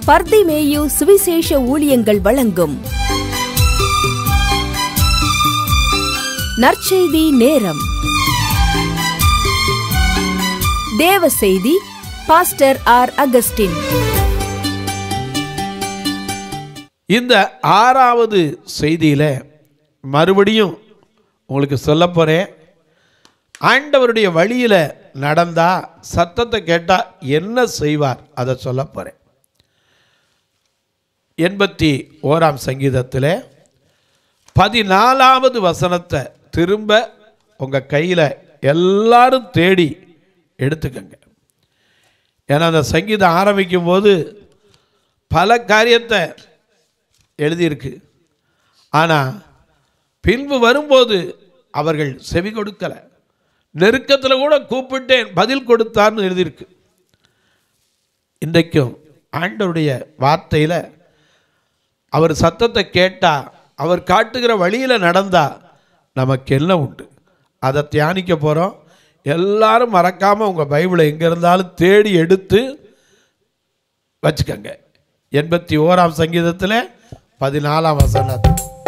பர்திமேயு சுவிசேஷ ஊழியங்கள் வழங்கும் நற்செய்தி நேரம் தேவ செய்தி பாஸ்டர் ஆர் அகஸ்டின் இந்த ஆறாவது செய்தியில் மறுபடியும் உங்களுக்கு சொல்ல போகிறேன் ஆண்டவருடைய வழியில் நடந்தா சத்தத்தை கேட்டால் என்ன செய்வார் அதை சொல்ல போகிறேன் எண்பத்தி ஓராம் சங்கீதத்தில் பதினாலாவது வசனத்தை திரும்ப உங்கள் கையில் எல்லாரும் தேடி எடுத்துக்கங்க ஏன்னா அந்த சங்கீதம் ஆரம்பிக்கும் போது பல காரியத்தை எழுதியிருக்கு ஆனால் பின்பு வரும்போது அவர்கள் செவி கொடுக்கலை நெருக்கத்தில் கூட கூப்பிட்டேன் பதில் கொடுத்தார்னு எழுதியிருக்கு இன்றைக்கும் ஆண்டவருடைய வார்த்தையில் அவர் சத்தத்தை கேட்டால் அவர் காட்டுகிற வழியில் நடந்தா நமக்கு என்ன உண்டு அதை தியானிக்க போகிறோம் எல்லாரும் மறக்காமல் உங்கள் பைபிளை எங்கே இருந்தாலும் தேடி எடுத்து வச்சுக்கோங்க எண்பத்தி ஓராம் சங்கீதத்தில் பதினாலாம் வசனம்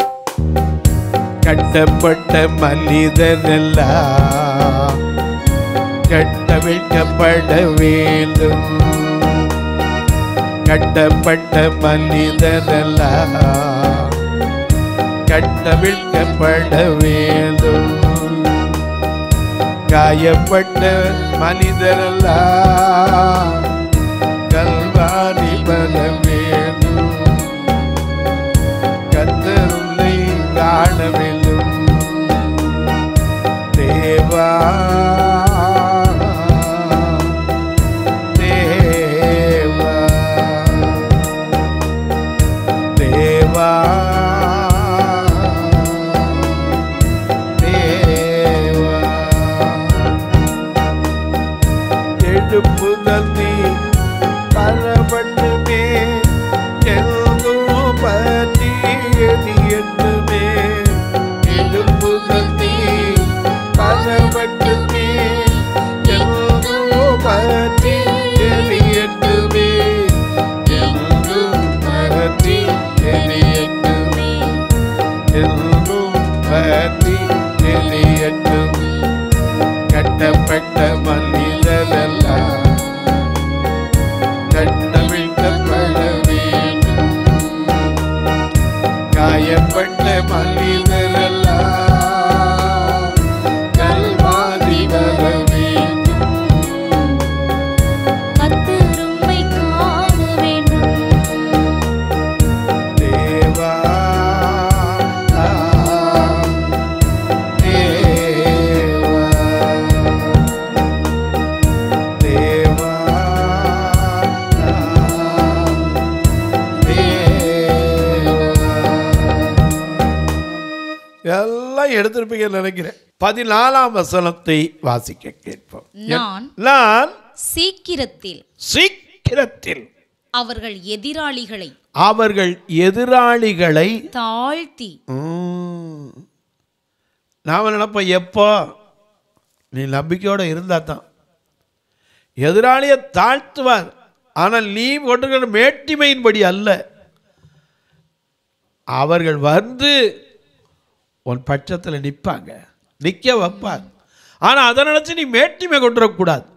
கட்டப்பட்ட மனிதனெல்லாம் கட்டவிழ்க்கப்பட வேண்டும் கட்டப்பட்ட மனிதனெல்லாம் கட்டவிழ்க்கப்பட வேண்டும் காயப்பட்ட மனிதரெல்லாம் கல்வாரி பல வேண்டும் கத்தருளை காண வேண்டும் தேவா தேவா தேவா தேவா எழுப்புதல் நீ பலவட்டுமே எங்கும் பற்றியது என்னுமே எழுப்புதல் நீ பலவட்டுமே எங்கும் பற்றியது என்னுமே எங்கும் பற்றியது என்னுமே எங்கும் பற்றியது என்னுமே கட்டப்பட்ட மனிதரெல்லாம் கட்டவிழ்க்கப்பட வேண்டும் காயப்பட்ட மனிதரெல்லாம் கல்வாரி வர வேண்டும் கத்தரும்மை காண வேண்டும் தேவா தேவா தேவா எல்லாம் எடுத்திருப்பீங்கன்னு நினைக்கிறேன் பதினாலாம் வசனத்தை வாசிக்க கேட்போம் நான் நான் சீக்கிரத்தில் சீக்கிரத்தில் அவர்கள் எதிராளிகளை அவர்கள் எதிராளிகளை தாழ்த்தி ம். நாம நினைப்போம் எப்போ நீ நம்பிக்கையோடு இருந்தா தான் எதிராளியை தாழ்த்துவார் ஆனால் நீ கொண்டிருக்கிற மேட்டிமையின்படி அல்ல அவர்கள் வந்து உன் பட்சத்தில் நிற்பாங்க நிற்க வைப்பார் ஆனால் அதை நினச்சி நீ மேட்டிமை கொண்டுடக்கூடாது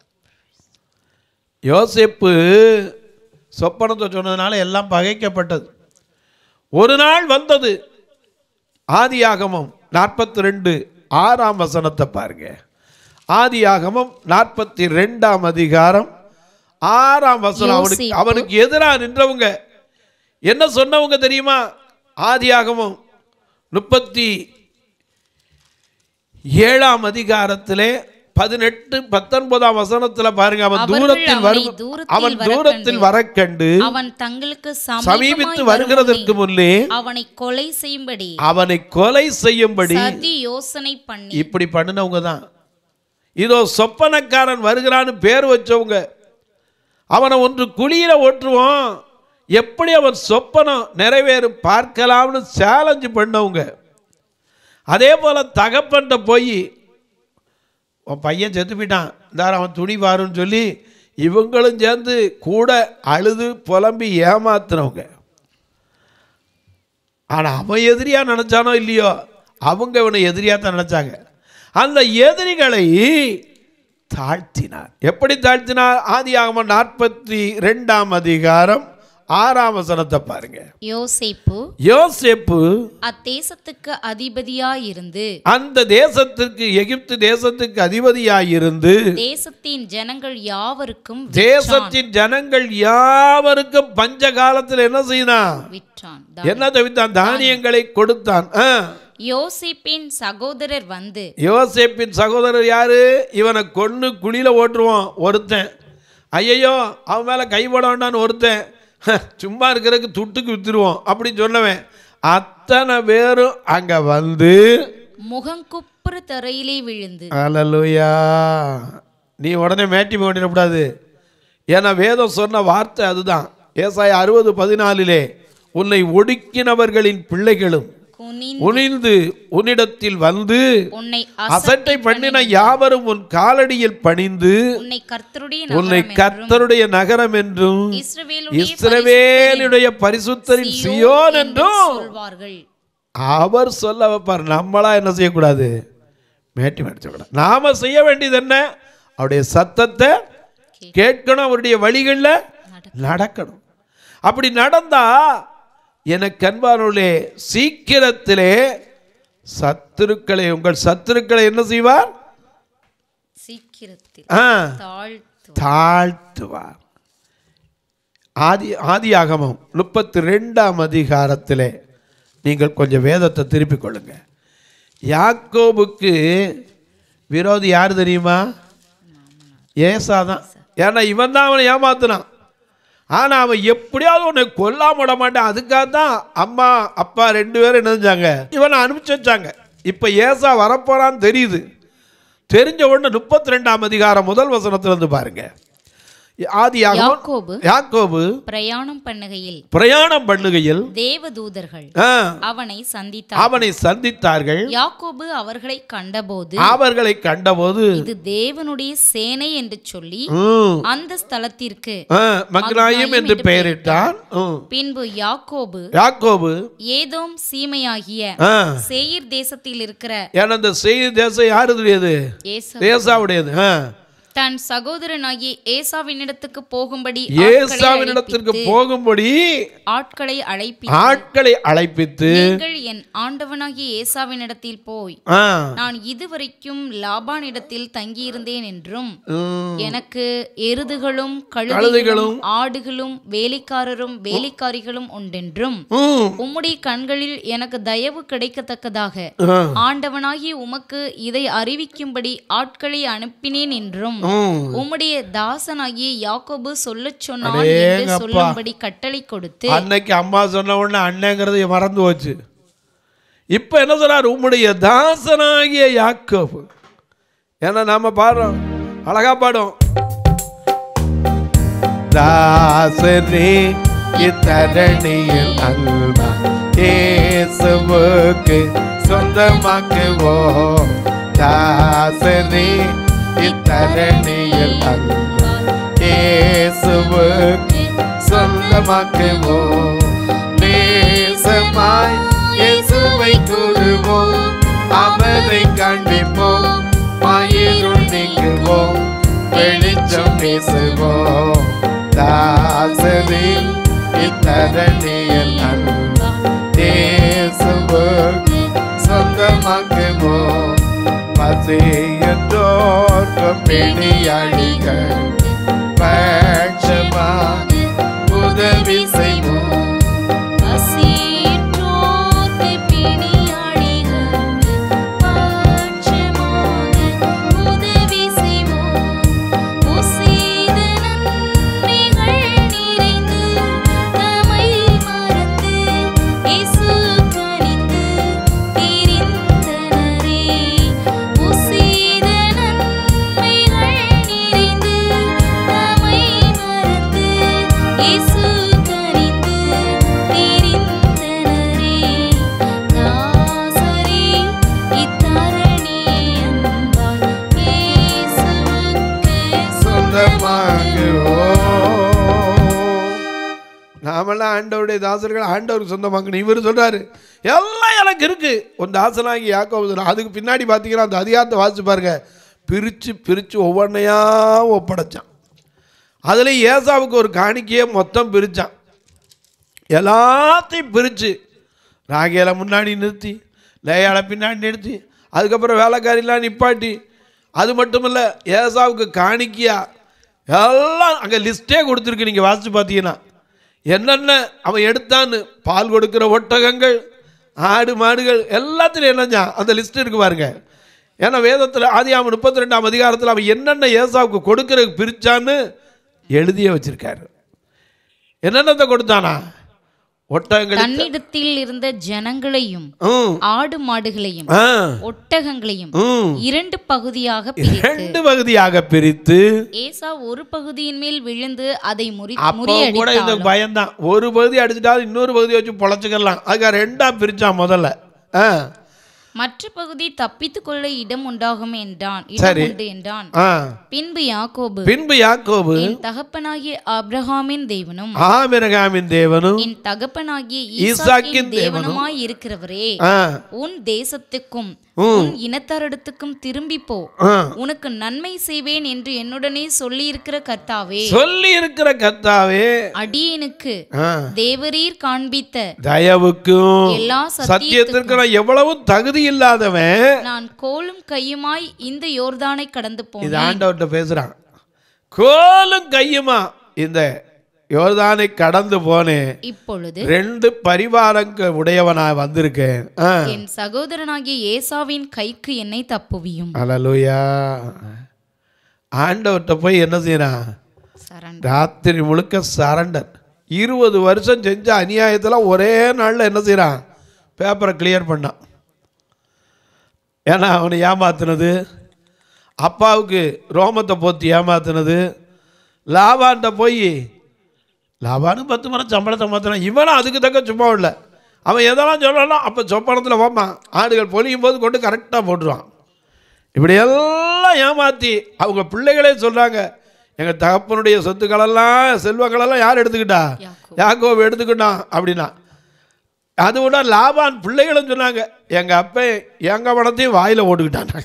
யோசேப்பு சொப்பனத்தை சொன்னதுனால எல்லாம் பகைக்கப்பட்டது ஒரு நாள் வந்தது ஆதியாகமம் நாற்பத்தி ரெண்டு ஆறாம் வசனத்தை பாருங்க ஆதியாகமம் நாற்பத்தி ரெண்டாம் அதிகாரம் ஆறாம் வசனம் அவனுக்கு யோசேப்பு. அவனுக்கு எதிராக நின்றவங்க என்ன சொன்னவங்க தெரியுமா ஆதியாகமம் முப்பத்தி ஏழாம் அதிகாரத்திலே பதினெட்டு பத்தொன்பதாம் வசனத்துல பாருங்க அவன் அவர்கள் தூரத்தில் அவனை வரும் தூரத்தில் அவன் வரக்கண்டு, தூரத்தில் வரக்கண்டு அவன் தங்களுக்கு சமீபித்து சமீபமாய் வருகிறதற்கு வருமுன்னே முன்னே அவனை கொலை செய்யும்படி அவனை கொலை செய்யும்படி சதி யோசனை பண்ணி இப்படி பண்ணினவங்க தான் இதோ சொப்பனக்காரன் வருகிறான்னு பேர் வச்சவங்க அவனை ஒன்று குழியில ஓட்டுருவோம் எப்படி அவன் சொப்பனம் நிறைவேறும் பார்க்கலாம்னு சேலஞ்சு பண்ணவங்க அதே போல தகப்பன்ட்ட போய் உன் பையன் செத்து போயிட்டான் இந்தார் அவன் துணி பாருன்னு சொல்லி இவங்களும் சேர்ந்து கூட அழுது புலம்பி ஏமாத்துனவங்க ஆனால் அவன் எதிரியா நினைச்சானோ இல்லையோ அவங்க இவனை எதிரியா தான் நினைச்சாங்க அந்த எதிரிகளை தாழ்த்தினார் எப்படி தாழ்த்தினார் ஆதியாகமம் நாற்பத்தி ரெண்டாம் அதிகாரம் ஆறாம் வசனத்தை பாருங்க யோசேப்பு யோசேப்பு அத்தேசத்துக்கு அதிபதியாயிருந்து அந்த தேசத்திற்கு எகிப்து தேசத்துக்கு அதிபதியாயிருந்து தேசத்தின் ஜனங்கள் யாவருக்கும் தேசத்தின் ஜனங்கள் யாவருக்கும் பஞ்ச காலத்தில் என்ன செய்தான் விற்றான் என்ன தவித்தான் தானியங்களை கொடுத்தான் ஆ. யோசேப்பின் சகோதரர் வந்து யோசேப்பின் சகோதரர் யாரு இவனை கொன்னு குழியில ஓட்டுருவான் ஒருத்தன் ஐயையோ அவன் மேல கை போட வேண்டான்னு ஒருத்தன் "ஹ, சும்மா இருக்கிறதுக்கு துட்டுக்கு வித்துருவோம் அப்படின்னு சொன்னவன் அத்தனை பேரும் அங்க வந்து முகங்குப்புற தரையிலே விழுந்து அலலுயா நீ உடனே மேட்டி பண்ணிடக்கூடாது ஏன்னா வேதம் சொன்ன வார்த்தை அதுதான் ஏசாய அறுபது பதினாலிலே உன்னை ஒடுக்கினவர்களின் பிள்ளைகளும் குனிந்து உனிந்து உன்னிடத்தில் வந்து உன்னை அசட்டை பண்ணின யாவரும் உன் காலடியில் பணிந்து உன்னை கர்த்தருடைய உன்னை நகரம் என்றும் கர்த்தருடைய நகரம் என்றும் இஸ்ரவேலுடைய இஸ்ரவேலுடைய பரிசுத்தரின் சியோன் சியோன் என்றும் என்றும் சொல்வார்கள் அவர் சொல்ல வைப்பார் நம்மளா என்ன செய்யக்கூடாது மேட்டி மேடிச்சக்கூடாது நாம செய்ய வேண்டியது என்ன அவருடைய சத்தத்தை கேட்கணும் அவருடைய வழிகளில் நடக்கணும் அப்படி நடந்தா எனக்கு அன்பானுள்ளே சீக்கிரத்திலே சத்துருக்களை உங்கள் சத்துருக்களை என்ன செய்வார் சீக்கிரத்தில் ஆ தாழ்த்து தாழ்த்துவார் ஆதி ஆதியாகமம் முப்பத்தி ரெண்டாம் அதிகாரத்திலே நீங்கள் கொஞ்சம் வேதத்தை திருப்பிக் கொள்ளுங்க யாக்கோபுக்கு விரோதி யார் தெரியுமா ஏசா தான் ஏன்னா இவன் தான் அவனை ஏமாத்துனான் ஆனால் அவன் எப்படியாவது உன்னை கொல்லாம விட மாட்டான் அதுக்காக தான் அம்மா அப்பா ரெண்டு பேரும் என்ன செஞ்சாங்க இவனை அனுப்பிச்சு வச்சாங்க இப்போ ஏசா வரப்போறான்னு தெரியுது தெரிஞ்ச உடனே முப்பத்தி ரெண்டாம் அதிகாரம் முதல் வசனத்துல இருந்து பாருங்க ஆதியாகமம் யாக்கோபு யாக்கோபு பிரயாணம் பண்ணுகையில் பிரயாணம் பண்ணுகையில் தேவதூதர்கள் ஆ, அவனை சந்தித்தார் அவனை சந்தித்தார்கள் யாக்கோபு அவர்களை கண்டபோது அவர்களை கண்டபோது இது தேவனுடைய சேனை என்று சொல்லி ம், அந்த ஸ்தலத்திற்கு ஆ, மக்னாயிம் என்று பெயரிட்டான் ம். பின்பு யாக்கோபு யாக்கோபு ஏதோம் சீமையாகிய ஆ, சேயிர் தேசத்தில் இருக்கிற ஏன்னா இந்த செய்தி தேசம் யாருடையது ஏசா ஏசாவுடையது ஆ. தன் சகோதரனாகிய ஏசாவினிடத்துக்கு போகும்படி ஆட்களை ஏசாவினிடத்திற்கு அழைப்பித்து- போகும்படி ஆட்களை அழைப்பி ஆட்களை அழைப்பித்து நீங்கள் என் ஆண்டவனாகிய ஏசாவினிடத்தில் போய் ஆ, நான் இதுவரைக்கும் லாபானிடத்தில் தங்கியிருந்தேன் என்றும் ம், எனக்கு எருதுகளும் கழுதைகளும், கழுதைகளும் ஆடுகளும் வேலைக்காரரும் வேலைக்காரிகளும் உண்டென்றும் ம், உம்முடைய கண்களில் எனக்கு தயவு கிடைக்கத்தக்கதாக ஆ, ஆண்டவனாகிய உமக்கு இதை அறிவிக்கும்படி ஆட்களை அனுப்பினேன் என்றும் ம். உம்முடைய தாசனாகிய யாக்கோபு சொல்லச் சொன்னான் என்று அடேங்கப்பா. சொல்லும்படி கட்டளை கொடுத்து அன்னைக்கு அம்மா சொன்ன உடனே அண்ணங்கிறது மறந்து போச்சு இப்ப என்ன சொல்றாரு உம்முடைய தாசனாகிய யாக்கோபு ஏன்னா நாம பாடுறோம் அழகா பாடும் தாசனே இத்தரணியில் அல்வா இயேசுவுக்கு சொந்தமாக்குவோம் தாசனே இத்தரணியில் அல்வா இயேசுவுக்கு சொந்தமாக்குவோம் நேசமாய் இயேசுவை கூறுவோம் அவரை காண்பிப்போம் மாயிருள் நீக்குவோம் வெளிச்சம் பேசுவோம் தாசரே இத்தரணியில் அன்பா இயேசுவுக்கு சொந்தமாக்குவோம் பசியத்தோர்க்கும் பிணியாளிகள் பட்சமா உதவி செய்வோம் பசியிற்றோர்க்கு பிணியாளிகள் பட்சமாக உதவி செய்வோம். உசேத நன்மைகள் நிறைந்து தம்மை மறந்து இயேசு கனிந்து திரிந்தனரே. உசேத நன்மைகள் நிறைந்து நாமெல்லாம் ஆண்டவருடைய தாசர்கள் ஆண்டவருக்கு சொந்தமாக்கணும் இவர் சொல்றாரு எல்லாம் எனக்கு இருக்கு உன் தாசனாகி யாக்கோபு சொல்றான். அதுக்கு பின்னாடி பார்த்தீங்கன்னா அந்த அதிகாரத்தை வாசிச்சு பாருங்க பிரித்து பிரித்து ஒவ்வொன்றையா ஒப்படைச்சான் அதில் ஏசாவுக்கு ஒரு காணிக்கையை மொத்தம் பிரித்தான் எல்லாத்தையும் பிரித்து ராகேலை முன்னாடி நிறுத்தி லேயாளை பின்னாடி நிறுத்தி அதுக்கப்புறம் வேலைக்காரிலாம் நிப்பாட்டி அது மட்டும் இல்லை ஏசாவுக்கு காணிக்கையா எல்லாம் அங்கே லிஸ்ட்டே கொடுத்துருக்கு நீங்கள் வாசித்து பார்த்தீங்கன்னா என்னென்ன அவன் எடுத்தான்னு பால் கொடுக்குற ஒட்டகங்கள் ஆடு மாடுகள் எல்லாத்துலையும் என்னஞ்சான் அந்த லிஸ்ட் இருக்கு பாருங்க ஏன்னா வேதத்தில் ஆதியாம முப்பத்தி ரெண்டாம் அதிகாரத்தில் அவன் என்னென்ன ஏசாவுக்கு கொடுக்கறதுக்கு பிரிச்சான்னு எழுதியே வச்சிருக்காரு என்னென்னத்தை கொடுத்தானா ஒட்டகங்கள் தன்னிடத்தில் இருந்த ஜனங்களையும் ம் ஆடு மாடுகளையும் ஆ ஒட்டகங்களையும் ம் இரண்டு பகுதியாக பிரித்து ரெண்டு பகுதியாக பிரித்து ஏசா ஒரு பகுதியின் மேல் விழுந்து அதை முறி அப்போ கூட இந்த முறியடித்தாலும் பயம்தான் ஒரு பகுதி அடிச்சிட்டாலும் இன்னொரு பகுதி வச்சு பொழைச்சிக்கலாம் அதுக்காக ரெண்டா பிரிச்சான் முதல்ல ஆ மற்ற பகுதி தப்பித்துக் கொள்ள இடம் உண்டாகும் என்றான் சரி. இடம் உண்டு என்றான் ஆ பின்பு யாக்கோபு பின்பு யாக்கோபு என் தகப்பனாகிய ஆபிரகாமின் தேவனும் ஆமிரகாமின் தேவனும் என் தகப்பனாகிய ஈசாக்கின் ஈசாக்கின் தேவனும் தேவனுமாய் இருக்கிறவரே ஆ உன் தேசத்துக்கும் உன் இனத்தாரிடத்துக்கும் திரும்பி போ ஆ உனக்கு நன்மை செய்வேன் என்று என்னுடனே சொல்லி இருக்கிற கர்த்தாவே சொல்லி இருக்கிற கத்தாவே அடியேனுக்கு ஆ தேவரீர் காண்பித்த தயவுக்கும் எல்லா சத்தியத்திற்கு நான் எவ்வளவும் தகுதி இல்லாதவன் நான் கோலும் கையுமாய் இந்த யோர்தானை கடந்து இது போனேன் ஆண்டவர்கிட்ட பேசுறான் கோலும் கையுமா இந்த யோர்தானை கடந்து போனேன் இப்பொழுது ரெண்டு பரிவாரங்க உடையவனா வந்திருக்கேன் ஆ என் சகோதரனாகிய ஏசாவின் கைக்கு என்னை தப்புவியும் அலலுயா ஆண்டவர்கிட்ட போய் என்ன செய்யறான் சரண் ராத்திரி முழுக்க சரண்டர் இருபது வருஷம் செஞ்ச அநியாயத்தில் ஒரே நாளில் என்ன செய்கிறான் பேப்பரை கிளியர் பண்ணான் ஏன்னா அவனை ஏமாத்துனது அப்பாவுக்கு ரோமத்தை போத்தி ஏமாத்துனது லாபான்ட்ட போய் லாபானு பத்து மரம் சம்பளத்தை மாற்றினான் இவனும் அதுக்கு தக்க சும்மா இல்லை அவன் எதெல்லாம் சொல்லலாம் அப்போ சொப்பனத்தில் போமா ஆடுகள் பொழியும் போது கொண்டு கரெக்டாக போட்டுருவான் இப்படி எல்லாம் ஏமாற்றி அவங்க பிள்ளைகளே சொல்கிறாங்க எங்கள் தகப்பனுடைய சொத்துக்களெல்லாம் செல்வங்களெல்லாம் யார் எடுத்துக்கிட்டா யாக்கோபு. யாக்கோபு எடுத்துக்கிட்டான் அப்படின்னா அது விட லாபான் பிள்ளைகளும் சொன்னாங்க எங்கள் அப்பா எங்கள் பணத்தையும் வாயில் ஓட்டுக்கிட்டான்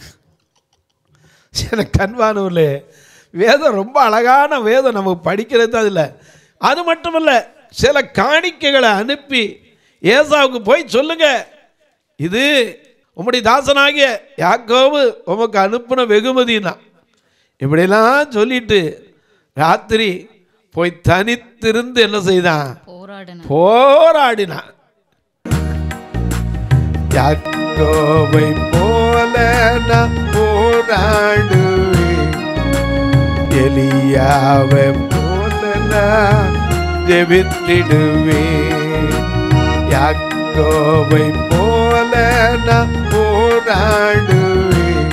எனக்கு கண்பானூர்லே வேதம் ரொம்ப அழகான வேதம் நமக்கு படிக்கிறது தான் இல்லை அது மட்டும் இல்லை சில காணிக்கைகளை அனுப்பி ஏசாவுக்கு போய் சொல்லுங்க இது உம்முடைய தாசனாகிய யாக்கோவு உமக்கு அனுப்புன வெகுமதினா இப்படிலாம் சொல்லிட்டு ராத்திரி போய் தனித்திருந்து என்ன செய்தான் போராடன போராடினான் யாக்கோவை போல நான் போராடுவேன் எலியாவை போல நான் ஜெபித்திடுவேன் யாக்கோவை போல நான் போராடுவேன்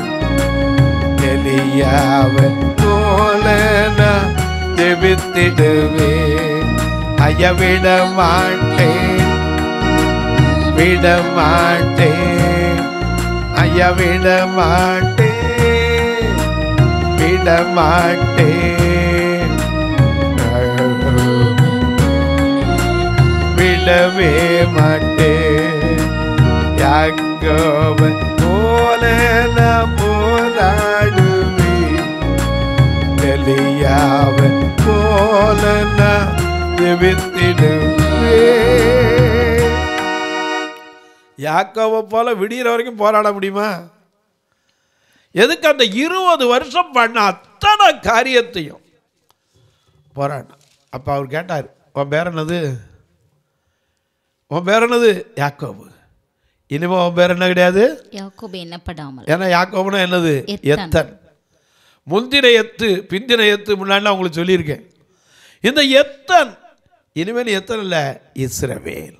எலியாவை போல நான் ஜெபித்திடுவேன் ஐயவிட மாட்டேன் விட மாட்டேன் ஐயா விட மாட்டேன் விட மாட்டேன் விடவே மாட்டேன் யாக்கோவன் போல நான் போராடுவேன் எலியாவன் போல நான் ஜெபித்திடுவேன் யாக்கோவை போல விடிகிற வரைக்கும் போராட முடியுமா எதுக்கு அந்த இருபது வருஷம் பண்ண அத்தனை காரியத்தையும் போராடினான் அப்போ அவர் கேட்டார் உன் பேர் என்னது உன் பேர் என்னது யாக்கோபு இனிமே உன் பேர் என்ன கிடையாது யாக்கோபு எண்ணப்படாமல் ஏன்னா யாக்கோபுனா என்னது எத்தன். எத்தன் முந்தின எத்து பிந்தின எத்து முன்னாடி உங்களுக்கு சொல்லியிருக்கேன் இந்த எத்தன் இனிமேல் எத்தன் இல்லை இஸ்ரவேல்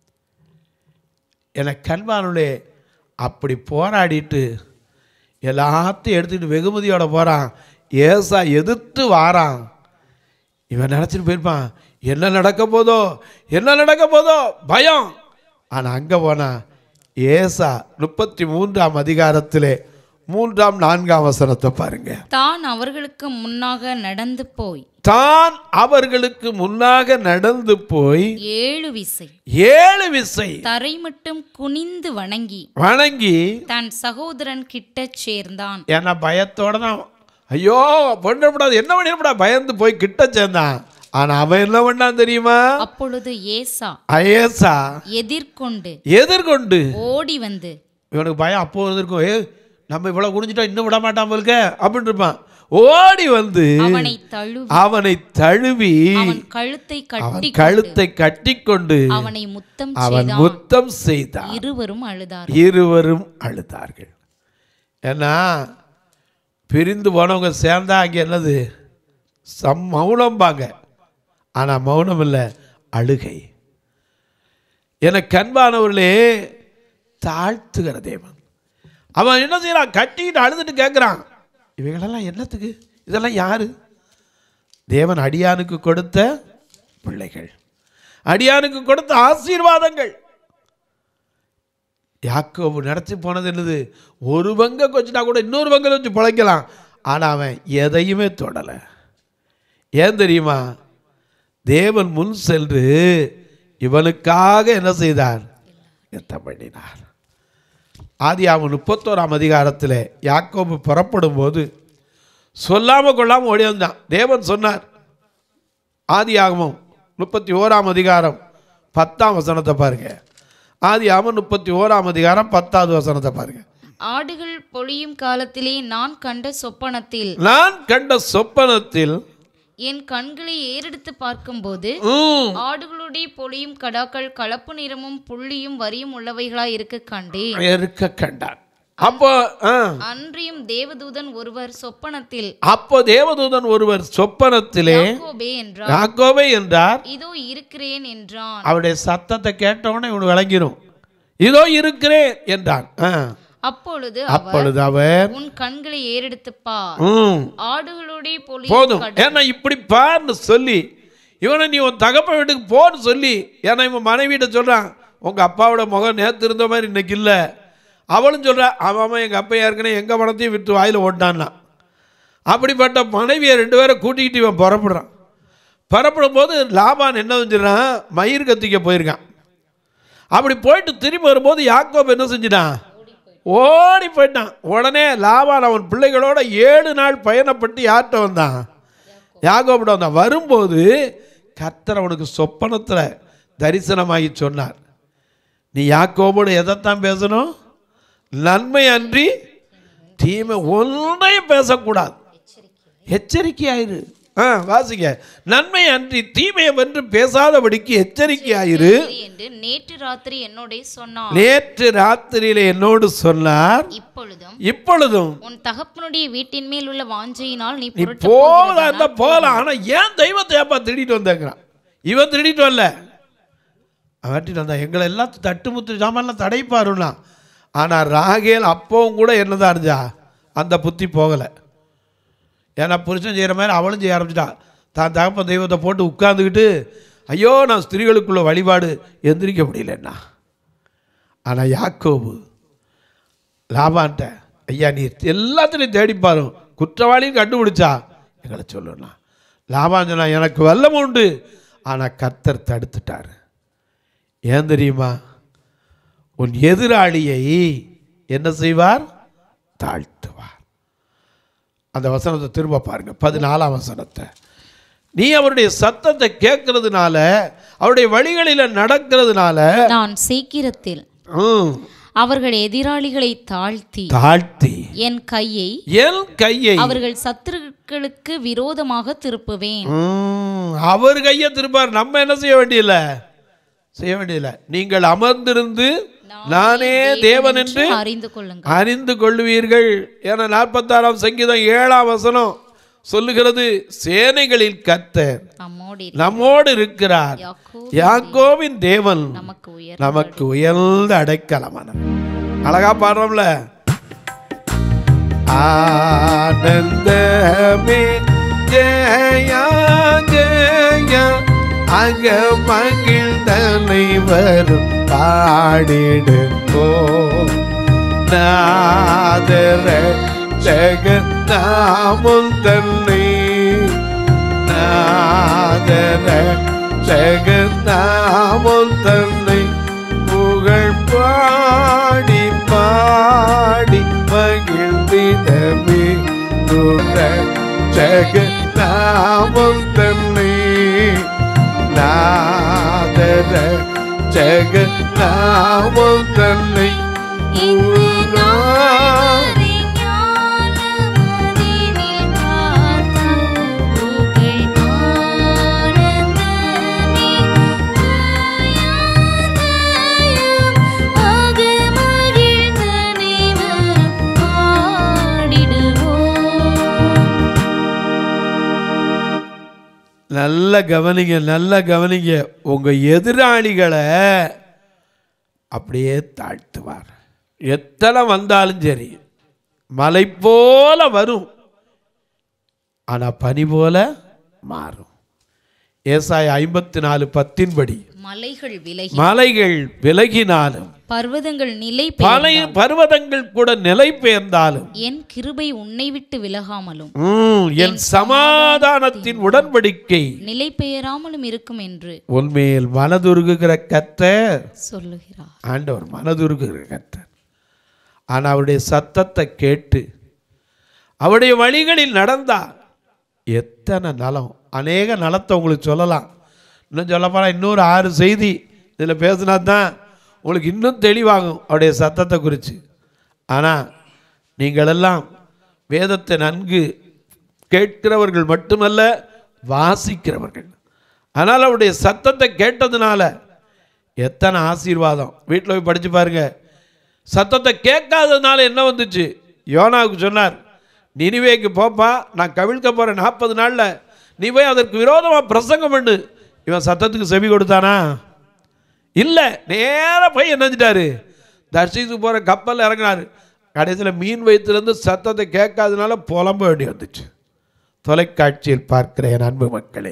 என கண்பானுடைய அப்படி போராடிட்டு எல்லாத்தையும் எடுத்துக்கிட்டு வெகுமதியோட போகிறான் ஏசா எதிர்த்து வாரான் இவன் நினச்சிட்டு போயிருப்பான் என்ன நடக்க போதோ என்ன நடக்க போதோ பயம் ஆனால் அங்கே போனா ஏசா முப்பத்தி மூன்றாம் அதிகாரத்திலே மூன்றாம் நான்காம் வசனத்தை பாருங்க தான் அவர்களுக்கு முன்னாக நடந்து போய் தான் அவர்களுக்கு முன்னாக நடந்து போய் ஏழு விசை ஏழு விசை தரை மட்டும் குனிந்து வணங்கி வணங்கி தன் சகோதரன் கிட்டச் சேர்ந்தான் ஏன்னா பயத்தோட தான் ஐயோ பண்ணக்கூடாது என்ன பண்ணிடக்கூடாது பயந்து போய் கிட்ட சேர்ந்தான் ஆனா அவன் என்ன பண்ணான் தெரியுமா அப்பொழுது ஏசா அயேசா எதிர்கொண்டு எதிர்கொண்டு ஓடி வந்து இவனுக்கு பயம் அப்போ இருக்கும் ஏ நம்ம இவ்வளவு குடிஞ்சிட்டா இன்னும் விட மாட்டாம இருக்க அப்படின்னு இருப்பான் ஓடி வந்து அவனை தழுவி அவனை தழுவி அவன் கழுத்தை அவன் கட்டி கழுத்தை கட்டிக்கொண்டு அவனை முத்தம் அவன் செய்தான் முத்தம் செய்தான் இருவரும் அழுதார் இருவரும் அழுதார்கள் ஏன்னா பிரிந்து போனவங்க சேர்ந்தா அங்கே என்னது சம் மௌனம்பாங்க ஆனால் மௌனம் இல்லை அழுகை என கண்பானவர்களே தாழ்த்துகிற தேவன் அவன் என்ன செய்யறான் கட்டிட்டு அழுதுட்டு கேட்குறான் இவைகளெல்லாம் என்னத்துக்கு இதெல்லாம் யாரு தேவன் அடியானுக்கு கொடுத்த பிள்ளைகள் அடியானுக்கு கொடுத்த ஆசீர்வாதங்கள் யாக்கோபு நடத்தி போனது என்னது ஒரு பங்கை கொஞ்சிட்டா கூட இன்னொரு பங்கை வச்சு பிழைக்கலாம் ஆனால் அவன் எதையுமே தொடலை ஏன் தெரியுமா தேவன் முன் சென்று இவனுக்காக என்ன செய்தார் யுத்தம் பண்ணினார் ஆதியாம முப்பத்தோராம் அதிகாரத்தில் யாக்கோபு புறப்படும் போது சொல்லாமல் கொள்ளாமல் ஓடி வந்தான் தேவன் சொன்னார் ஆதியாகமம் முப்பத்தி ஓராம் அதிகாரம் பத்தாம் வசனத்தை பாருங்க ஆதியாகமம் முப்பத்தி ஓராம் அதிகாரம் பத்தாவது வசனத்தை பாருங்க ஆடுகள் பொழியும் காலத்திலே நான் கண்ட சொப்பனத்தில் நான் கண்ட சொப்பனத்தில் என் கண்களை ஏறெடுத்து பார்க்கும்போது ம், ஆடுகளுடைய பொழியும் கடாக்கள் கலப்பு நிறமும் புள்ளியும் வரியும் உள்ளவைகளாய் இருக்க கண்டேன் இருக்க கண்டான் அப்போ ஆ, அன்றியும் தேவதூதன் ஒருவர் சொப்பனத்தில் அப்போ தேவதூதன் ஒருவர் சொப்பனத்திலே யாக்கோபே என்றார் யாக்கோபே என்றார் இதோ இருக்கிறேன் என்றான் அவருடைய சத்தத்தை கேட்டவுடனே இவனு விளங்கிரும் இதோ இருக்கிறேன் என்றான் ஆ, அப்பொழுது அவர் அப்பொழுது அவர் உன் கண்களை ஏறெடுத்து பார் ம், ஆடுகளுடைய பொழியும் போதும் கடா- ஏன்னா இப்படி பாருன்னு சொல்லி இவனை நீ உன் தகப்ப வீட்டுக்கு போன்னு சொல்லி ஏன்னா இவன் மனைவிட்ட சொல்றான் உங்க அப்பாவோட முகம் நேத்து இருந்த மாதிரி இன்னைக்கு இல்லை அவளும் சொல்றா அவன் அவன் எங்க அப்பா ஏற்கனவே எங்க பணத்தையும் விற்று வாயில ஓட்டான்னா அப்படிப்பட்ட மனைவியை ரெண்டு பேரை கூட்டிக்கிட்டு இவன் புறப்படுறான் புறப்படும் போது லாபான் என்ன செஞ்சிடறான் மயிர் கத்திக்க போயிருக்கான் அப்படி போயிட்டு திரும்பி வரும்போது யாக்கோப் என்ன செஞ்சிட்டான் ஓடி போயிட்டான் உடனே லாபான் அவன் பிள்ளைகளோட ஏழு நாள் பயணப்பட்டு யார்கிட்ட வந்தான் யாக்கோபிட்ட வந்தான் வரும்போது கர்த்தர் அவனுக்கு சொப்பனத்தில் தரிசனமாகி சொன்னார் நீ யாக்கோபோடு எதைத்தான் பேசணும் நன்மை அன்றி தீமை ஒன்றையும் பேசக்கூடாது எச்சரிக்கையாயிரு ஆ வாசிங்க நன்மை அன்றி தீமையை வென்று பேசாதபடிக்கு எச்சரிக்கையாயிரு என்று நேற்று ராத்திரி என்னோட சொன்னான் நேற்று ராத்திரியில என்னோடு சொன்னார் இப்பொழுதும் இப்பொழுதும் உன் தகப்பனுடைய வீட்டின் மேல் உள்ள வாஞ்சையினால் நீ நீ புரட்ட போவதா இருந்தா போகலாம் ஆனா ஏன் தெய்வத்தை ஏப்பா திருடிட்டு வந்தேங்கிறான் இவன் திருடிட்டு வரல அவட்டிட்டு வந்தான் எங்களை எல்லாம் தட்டு முத்து சாமான்லாம் தடைப்பாருன்னா ஆனா ராகேல் அப்பவும் கூட என்னதான் இருந்தா அந்த புத்தி போகலை ஏன்னா புருஷன் செய்கிற மாதிரி அவளும் செய்ய ஆரம்பிச்சிட்டா தான் தகப்பன் தெய்வத்தை போட்டு உட்கார்ந்துக்கிட்டு ஐயோ நான் ஸ்திரீகளுக்குள்ள வழிபாடு எந்திரிக்க முடியலன்னா ஆனால் யாக்கோபு லாபான்ட்ட ஐயா நீ எல்லாத்துலையும் தேடி பாரு குற்றவாளியும் கண்டுபிடிச்சா எங்களை சொல்லணும்னா லாபான் சொன்னா எனக்கு வல்லம் உண்டு ஆனால் கர்த்தர் தடுத்துட்டார் ஏன் தெரியுமா உன் எதிராளியை என்ன செய்வார் தாழ்த்துவார் அந்த வசனத்தை திரும்ப பாருங்க பதினாலாம் வசனத்தை நீ அவருடைய சத்தத்தை கேட்கறதுனால அவருடைய வழிகளில் நடக்கிறதுனால நான் சீக்கிரத்தில் ம், அவர்கள் எதிராளிகளை தாழ்த்தி தாழ்த்தி என் கையை என் கையை அவர்கள் சத்துருக்களுக்கு விரோதமாக திருப்புவேன் ம், அவர் கையை திருப்பார் நம்ம என்ன செய்ய வேண்டியதில்ல செய்ய வேண்டியதில்லை நீங்கள் அமர்ந்திருந்து நானே தேவன் என்று அறிந்து கொள்ளுங்கள் அறிந்து கொள்ளுவீர்கள் என நாற்பத்தாறாம் சங்கீதம் ஏழாம் வசனம் சொல்லுகிறது சேனைகளில் கர்த்தர் நம்மோடு நம்மோடு இருக்கிறார் யாக்கோ யாக்கோவின் தேவன் நமக்கு உயர் நமக்கு உயர்ந்த அடைக்கலமான அழகா பாடுறோம்ல ஆனந்தமே ஜெயா ஜெயா அக மகிழ்ந்தனை வரும் பாடிடுங்கோ நாதர ஜெகநாமம் தன்னை நாதர ஜெகநாமம் தன்னை புகழ் பாடி பாடி மகிழ்ந்திடமே துர ஜெகநாமம் தன்னை நாதர ஜெகநாமம் தன்னை உருநாடி நல்ல கவனிங்க நல்ல கவனிங்க உங்க எதிராளிகளை அப்படியே தாழ்த்துவார் எத்தனை வந்தாலும் சரி மலை போல வரும் ஆனா பனி போல மாறும் ஏசாய ஐம்பத்தி நாலு பத்தின்படி மலைகள் விலகி மலைகள் விலகினாலும் பர்வதங்கள் நிலை பல பர்வதங்கள் கூட நிலை பெயர்ந்தாலும் என் கிருபை உன்னை விட்டு விலகாமலும் ம், என் சமாதானத்தின் உடன்படிக்கை நிலை பெயராமலும் இருக்கும் என்று உன்மேல் மனதுருகுகிற கர்த்தர் சொல்லுகிறார் ஆண்டவர் மனதுருகுகிற கர்த்தர் ஆனால் அவருடைய சத்தத்தை கேட்டு அவருடைய வழிகளில் நடந்தா எத்தனை நலம் அநேக நலத்தை உங்களுக்கு சொல்லலாம் இன்னும் சொல்லப்போனால் இன்னொரு ஆறு செய்தி இதில் பேசினா தான் உங்களுக்கு இன்னும் தெளிவாகும் அவருடைய சத்தத்தை குறித்து ஆனால் நீங்களெல்லாம் வேதத்தை நன்கு கேட்கிறவர்கள் மட்டுமல்ல வாசிக்கிறவர்கள் ஆனால் அவருடைய சத்தத்தை கேட்டதுனால எத்தனை ஆசீர்வாதம் வீட்டில் போய் படித்து பாருங்க சத்தத்தை கேட்காததுனால என்ன வந்துச்சு யோனாவுக்கு சொன்னார் நினிவேக்கு போப்பா நான் கவிழ்க்க போகிறேன் நாற்பது நாளில் நீ போய் அதற்கு விரோதமாக பிரசங்கம் பண்ணு இவன் சத்தத்துக்கு செவி கொடுத்தானா இல்லை நேராக போய் என்னஞ்சிட்டாரு தர்ஷிக்கு போகிற கப்பலில் இறங்கினார் கடைசியில் மீன் வயிற்றுலேருந்து சத்தத்தை கேட்காதனால புலம்ப வேண்டி வந்துச்சு தொலைக்காட்சியில் பார்க்கிற என் அன்பு மக்களே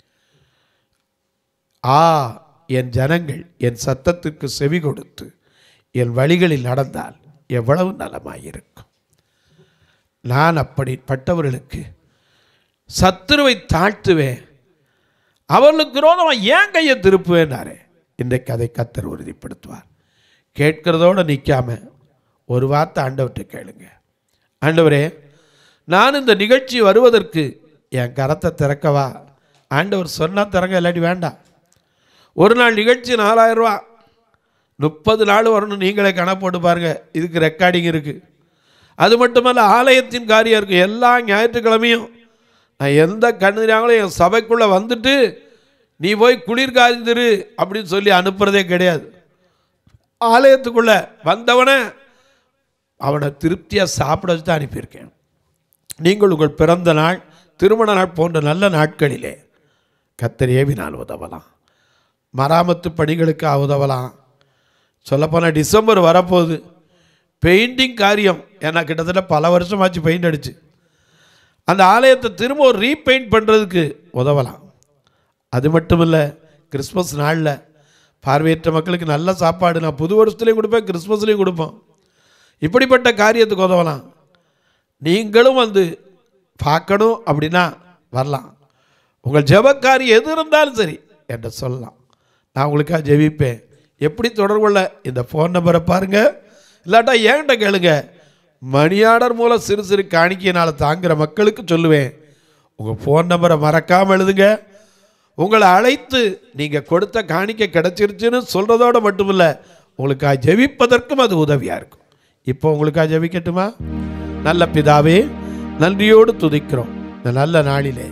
ஆ என் ஜனங்கள் என் சத்தத்துக்கு செவி கொடுத்து என் வழிகளில் நடந்தால் எவ்வளவு நலமாயிருக்கும் நான் அப்படிப்பட்டவர்களுக்கு சத்துருவை தாழ்த்துவேன் அவர்களுக்கு விரோதமாக ஏன் கையை திருப்புவேன்னாரே இன்றைக்கு அதை கத்தர் உறுதிப்படுத்துவார் கேட்கிறதோடு நிற்காம ஒரு வார்த்தை ஆண்டவர்கிட்ட கேளுங்க ஆண்டவரே நான் இந்த நிகழ்ச்சி வருவதற்கு என் கரத்தை திறக்கவா ஆண்டவர் சொன்னால் திறங்க இல்லாட்டி வேண்டாம் ஒரு நாள் நிகழ்ச்சி நாலாயிரம் ரூபா முப்பது நாள் வரணும் நீங்களே கணக்கு போட்டு பாருங்கள் இதுக்கு ரெக்கார்டிங் இருக்குது அது மட்டுமல்ல ஆலயத்தின் காரியம் இருக்குது எல்லா ஞாயிற்றுக்கிழமையும் நான் எந்த கண்ணுறாங்களோ என் சபைக்குள்ளே வந்துட்டு நீ போய் குளிர் காய்ந்திரு அப்படின்னு சொல்லி அனுப்புறதே கிடையாது ஆலயத்துக்குள்ளே வந்தவனை அவனை திருப்தியாக சாப்பிட வச்சு தான் அனுப்பியிருக்கேன் நீங்கள் உங்கள் பிறந்த நாள் திருமண நாள் போன்ற நல்ல நாட்களிலே கத்தர் ஏவினால் உதவலாம் மராமத்து பணிகளுக்கு உதவலாம் சொல்லப்போனால் டிசம்பர் வரப்போகுது பெயிண்டிங் காரியம் ஏன்னா கிட்டத்தட்ட பல வருஷமாச்சு பெயிண்ட் அடிச்சு அந்த ஆலயத்தை திரும்ப ஒரு ரீபெயிண்ட் பண்ணுறதுக்கு உதவலாம் அது மட்டும் இல்லை கிறிஸ்மஸ் நாளில் பார்வையற்ற மக்களுக்கு நல்ல சாப்பாடு நான் புது வருஷத்துலேயும் கொடுப்பேன் கிறிஸ்மஸ்லேயும் கொடுப்போம் இப்படிப்பட்ட காரியத்துக்கு உதவலாம் நீங்களும் வந்து பார்க்கணும் அப்படின்னா வரலாம் உங்கள் ஜெபக்காரி எது இருந்தாலும் சரி என்கிட்ட சொல்லலாம் நான் உங்களுக்காக ஜெபிப்பேன் எப்படி தொடர்பு கொள்ள இந்த ஃபோன் நம்பரை பாருங்கள் இல்லாட்டா ஏன்கிட்ட கேளுங்க மணி ஆர்டர் மூலம் சிறு சிறு காணிக்கையினால் தாங்குகிற மக்களுக்கு சொல்லுவேன் உங்கள் ஃபோன் நம்பரை மறக்காமல் எழுதுங்க உங்களை அழைத்து நீங்கள் கொடுத்த காணிக்கை கிடச்சிருச்சுன்னு சொல்கிறதோடு மட்டுமில்ல உங்களுக்காக ஜெபிப்பதற்கும் அது உதவியாக இருக்கும் இப்போ உங்களுக்காக ஜெபிக்கட்டுமா நல்ல பிதாவே நன்றியோடு துதிக்கிறோம் இந்த நல்ல நாளிலே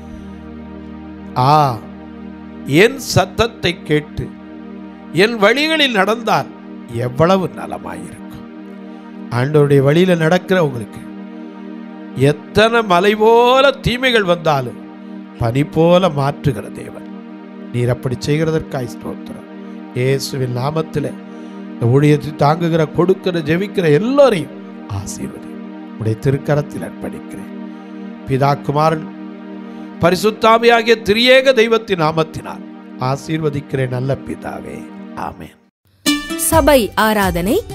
ஆ என் சத்தத்தை கேட்டு என் வழிகளில் நடந்தால் எவ்வளவு நலமாயிருக்கும் ஆண்டவருடைய வழியில் நடக்கிறவங்களுக்கு எத்தனை மலை போல தீமைகள் வந்தாலும் பனி போல மாற்றுகிற தேவன் நீர் அப்படி செய்கிறதற்காய் ஸ்தோத்திரம் இயேசுவின் நாமத்தில் இந்த ஊழியத்தை தாங்குகிற கொடுக்கிற ஜெபிக்கிற எல்லோரையும் ஆசீர்வதி உடைய திருக்கரத்தில் அர்ப்பணிக்கிறேன் பிதா குமாரன் பரிசுத்தாமியாகிய திரியேக தெய்வத்தின் நாமத்தினால் ஆசீர்வதிக்கிறேன் நல்ல பிதாவே ஆமென் சபை ஆராதனை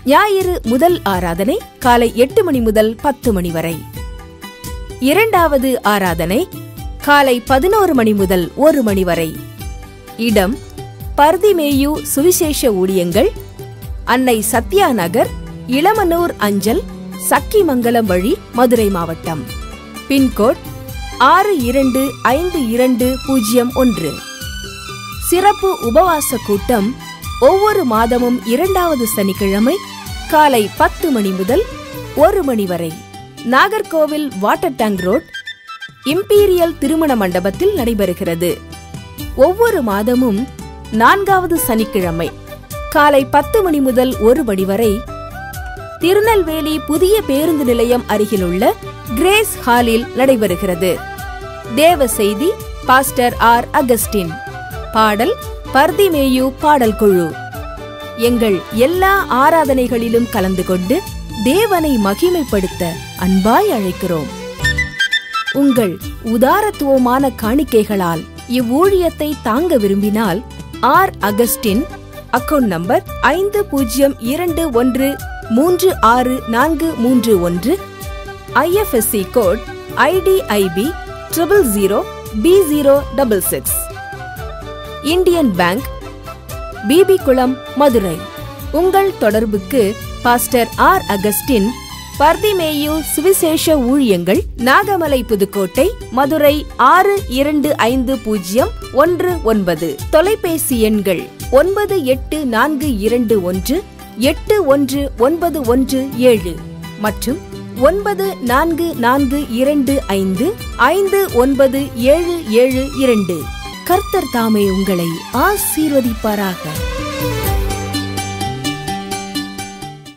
ஞாயிறு முதல் ஆராதனை காலை எட்டு மணி முதல் பத்து மணி வரை இரண்டாவது ஆராதனை காலை பதினோரு மணி முதல் ஒரு மணி வரை இடம் பர்திமேயு சுவிசேஷ ஊழியங்கள் அன்னை சத்யா நகர் இளமனூர் அஞ்சல் சக்கிமங்கலம் வழி மதுரை மாவட்டம் பின்கோட் ஆறு இரண்டு ஐந்து இரண்டு பூஜ்ஜியம் ஒன்று சிறப்பு உபவாச கூட்டம் ஒவ்வொரு மாதமும் இரண்டாவது சனிக்கிழமை காலை பத்து மணி முதல் ஒரு மணி வரை Nagercoil water tank road imperial திருமண மண்டபத்தில் நடைபெறுகிறது ஒவ்வொரு மாதமும் நான்காவது சனிக்கிழமை காலை பத்து மணி முதல் ஒரு மணி வரை திருநெல்வேலி புதிய பேருந்து நிலையம் அருகிலுள்ள கிரேஸ் ஹாலில் நடைபெறுகிறது தேவ செய்தி பாஸ்டர் ஆர் அகஸ்டின் பாடல் பர்திமேயு பாடல் குழு எங்கள் எல்லா ஆராதனைகளிலும் கலந்து கொண்டு தேவனை மகிமைப்படுத்த அன்பாய் அழைக்கிறோம் உங்கள் உதாரத்துவமான காணிக்கைகளால் இவ்வூழியத்தை தாங்க விரும்பினால் ஆர் அகஸ்டின் அக்கவுண்ட் நம்பர் ஐந்து பூஜ்ஜியம் இரண்டு ஒன்று மூன்று ஆறு நான்கு மூன்று ஒன்று IFSC code IDIB triple zero P zero double six Indian bank Bibi Kulam Madurai உங்கள் தொடர்புக்கு பாஸ்டர் ஆர் அகஸ்டின் பர்திமேயு சுவிசேஷ ஊழியங்கள் நாகமலை புதுக்கோட்டை மதுரை ஆறு இரண்டு ஐந்து பூஜ்ஜியம் ஒன்று ஒன்பது தொலைபேசி எண்கள் ஒன்பது எட்டு நான்கு இரண்டு ஒன்று எட்டு ஒன்று ஒன்பது ஒன்று ஏழு மற்றும் ஒன்பது நான்கு நான்கு இரண்டு ஐந்து ஐந்து ஒன்பது ஏழு ஏழு இரண்டு கர்த்தர் தாமே உங்களை ஆசீர்வதிப்பாராக